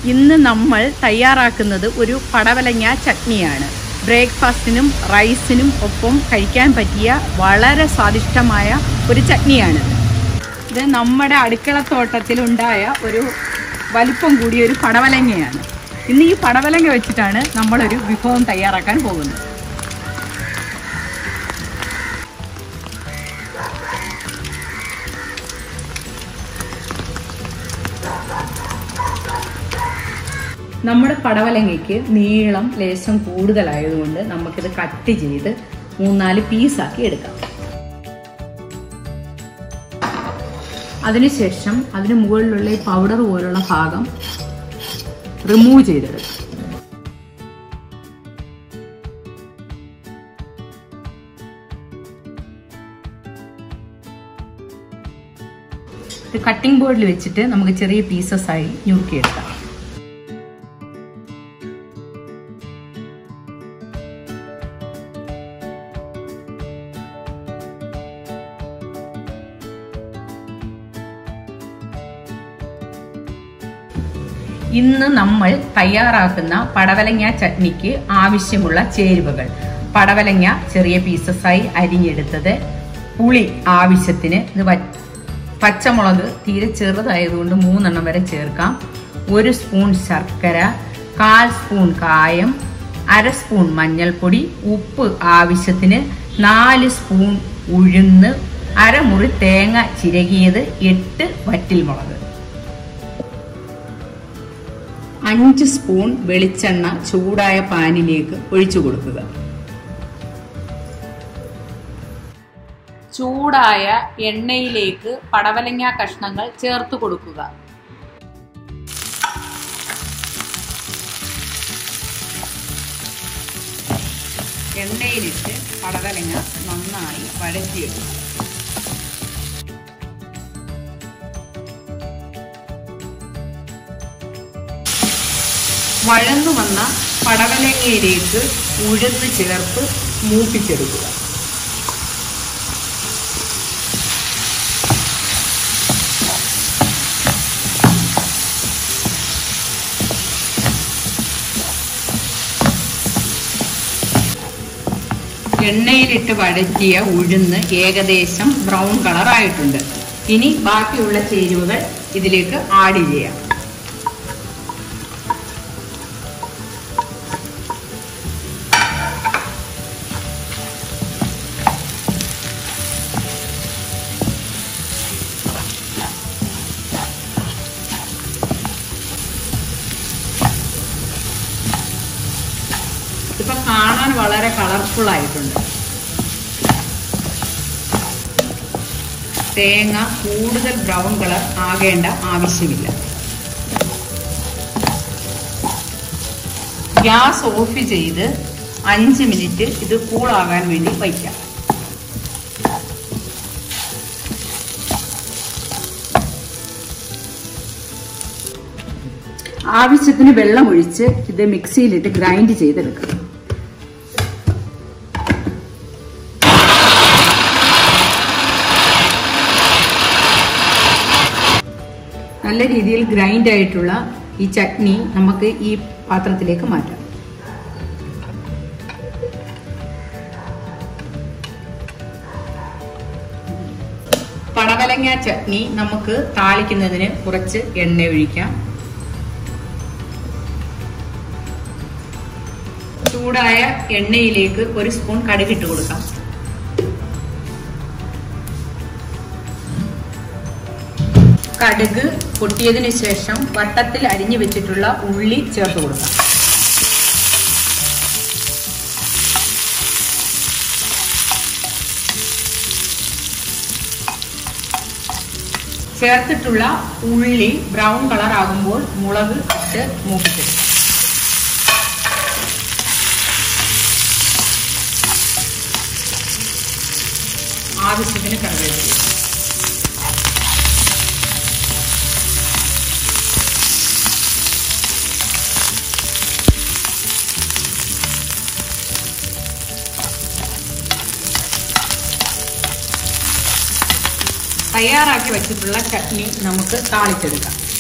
ഇന്ന് നമ്മൾ തയ്യാറാക്കുന്നത് ഒരു പടവലങ്ങ ചട്നിയാണ് ബ്രേക്ക്ഫാസ്റ്റിനും റൈസിനും ഒപ്പം കഴിക്കാൻ പറ്റിയ വളരെ സ്വാദിഷ്ടമായ ഒരു ചട്നിയാണ് ഇത് നമ്മുടെ അടുക്കളത്തോട്ടത്തിലുണ്ടായ ഒരു വലിപ്പം കൂടിയ ഒരു പടവലങ്ങയാണ് ഇന്ന് ഈ പടവലങ്ങ വെച്ചിട്ടാണ് നമ്മളൊരു വിഭവം തയ്യാറാക്കാൻ പോകുന്നത് നമ്മുടെ പടവലങ്ങയ്ക്ക് നീളം ലേശം കൂടുതലായതുകൊണ്ട് നമുക്കിത് കട്ട് ചെയ്ത് മൂന്നാല് പീസാക്കി എടുക്കാം അതിനുശേഷം അതിന് മുകളിലുള്ള ഈ പൗഡർ പോലുള്ള ഭാഗം റിമൂവ് ചെയ്തെടുക്കാം ഇത് കട്ടിംഗ് ബോർഡിൽ വെച്ചിട്ട് നമുക്ക് ചെറിയ പീസസ് ആയി ഞുറുക്കിയെടുക്കാം ഇന്ന് നമ്മൾ തയ്യാറാക്കുന്ന പടവലങ്ങ ചട്നിക്ക് ആവശ്യമുള്ള ചേരുവകൾ പടവലങ്ങ ചെറിയ പീസസായി അരിഞ്ഞെടുത്തത് പുളി ആവശ്യത്തിന് ഇത് വ- പച്ചമുളക് തീരെ ചെറുതായതുകൊണ്ട് മൂന്നെണ്ണം വരെ ചേർക്കാം ഒരു സ്പൂൺ ശർക്കര കാൽ സ്പൂൺ കായം അര സ്പൂൺ മഞ്ഞൾപ്പൊടി ഉപ്പ് ആവശ്യത്തിന് നാല് സ്പൂൺ ഉഴുന്ന് അരമുറി തേങ്ങ ചിരകിയത് എട്ട് വറ്റിൽമുളക് അഞ്ച് സ്പൂൺ വെളിച്ചെണ്ണ ചൂടായ പാനിലേക്ക് ഒഴിച്ചു കൊടുക്കുക ചൂടായ എണ്ണയിലേക്ക് പടവലങ്ങ കഷ്ണങ്ങൾ ചേർത്ത് കൊടുക്കുക എണ്ണയിലിട്ട് പടവലങ്ങ നന്നായി വഴറ്റിയെടുക്കുക വഴന്നു വന്ന പടവലങ്ങയിലേക്ക് ഉഴുന്ന് ചേർത്ത് മൂപ്പിച്ചെടുക്കുക എണ്ണയിലിട്ട് വഴറ്റിയ ഉഴുന്ന് ഏകദേശം ബ്രൗൺ കളർ ആയിട്ടുണ്ട് ഇനി ബാക്കിയുള്ള ചേരുവകൾ ഇതിലേക്ക് ആഡ് ചെയ്യാം ഇപ്പൊ കാണാൻ വളരെ കളർഫുൾ ആയിട്ടുണ്ട് തേങ്ങ കൂടുതൽ ബ്രൗൺ കളർ ആകേണ്ട ആവശ്യമില്ല ഗ്യാസ് ഓഫ് ചെയ്ത് അഞ്ച് മിനിറ്റ് ഇത് കൂളാകാൻ വേണ്ടി വയ്ക്കാം ആവശ്യത്തിന് വെള്ളം ഒഴിച്ച് ഇത് മിക്സിയിലിട്ട് ഗ്രൈൻഡ് ചെയ്തെടുക്കുക നല്ല രീതിയിൽ ഗ്രൈൻഡ് ആയിട്ടുള്ള ഈ ചട്നി നമുക്ക് ഈ പാത്രത്തിലേക്ക് മാറ്റാം പടവലങ്ങ ചട്നി നമുക്ക് താളിക്കുന്നതിന് കുറച്ച് എണ്ണ ഒഴിക്കാം ചൂടായ എണ്ണയിലേക്ക് ഒരു സ്പൂൺ കടുകിട്ട് കൊടുക്കാം കടുക് പൊട്ടിയതിനു ശേഷം വട്ടത്തിൽ അരിഞ്ഞു വെച്ചിട്ടുള്ള ഉള്ളി ചേർത്ത് കൊടുക്കാം ചേർത്തിട്ടുള്ള ഉള്ളി ബ്രൗൺ കളർ ആകുമ്പോൾ മുളക് ഇട്ട് മൂപ്പിച്ചെടുക്കും ആവശ്യത്തിന് കറിവേപ്പില തയ്യാറാക്കി വെച്ചിട്ടുള്ള ചട്നി നമുക്ക് താളിച്ചെടുക്കാം